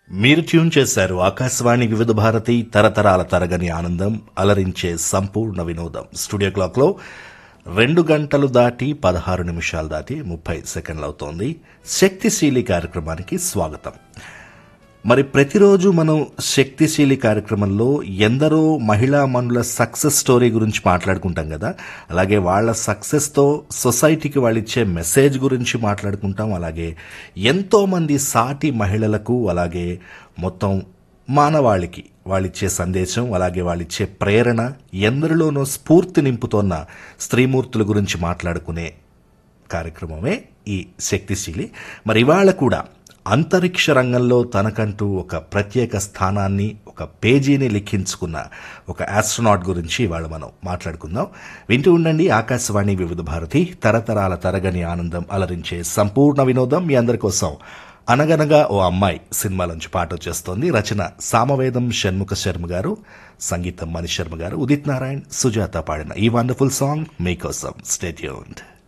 మీరు ట్యూన్ చేశారు ఆకాశవాణి వివిధ భారతి తరతరాల తరగని ఆనందం అలరించే సంపూర్ణ వినోదం స్టూడియో క్లాక్లో రెండు గంటలు దాటి పదహారు నిమిషాలు దాటి ముప్పై సెకండ్లు అవుతోంది శక్తిశీలి కార్యక్రమానికి స్వాగతం మరి ప్రతిరోజు మనం శక్తిశీలి కార్యక్రమంలో ఎందరో మహిళా మనుల సక్సెస్ స్టోరీ గురించి మాట్లాడుకుంటాం కదా అలాగే వాళ్ళ సక్సెస్తో సొసైటీకి వాళ్ళు ఇచ్చే మెసేజ్ గురించి మాట్లాడుకుంటాం అలాగే ఎంతో మంది సాటి మహిళలకు అలాగే మొత్తం మానవాళికి వాళ్ళిచ్చే సందేశం అలాగే వాళ్ళిచ్చే ప్రేరణ ఎందరిలోనో స్ఫూర్తి నింపుతోన్న స్త్రీమూర్తుల గురించి మాట్లాడుకునే కార్యక్రమమే ఈ శక్తిశీలి మరి ఇవాళ కూడా అంతరిక్ష రంగంలో తనకంటూ ఒక ప్రత్యేక స్థానాన్ని ఒక పేజీని లిఖించుకున్న ఒక ఆస్ట్రోనాట్ గురించి ఇవాళ మనం మాట్లాడుకుందాం వింటూ ఉండండి ఆకాశవాణి వివిధ భారతి తరతరాల తరగని ఆనందం అలరించే సంపూర్ణ వినోదం మీ అందరి కోసం అనగనగా ఓ అమ్మాయి సినిమాలోంచి పాట వచ్చేస్తోంది రచన సామవేదం షణ్ముఖ శర్మ గారు సంగీతం మణి శర్మ గారు ఉదిత్ నారాయణ్ సుజాత పాడిన ఈ వండర్ఫుల్ సాంగ్ మీకోసం స్టేట్యూన్డ్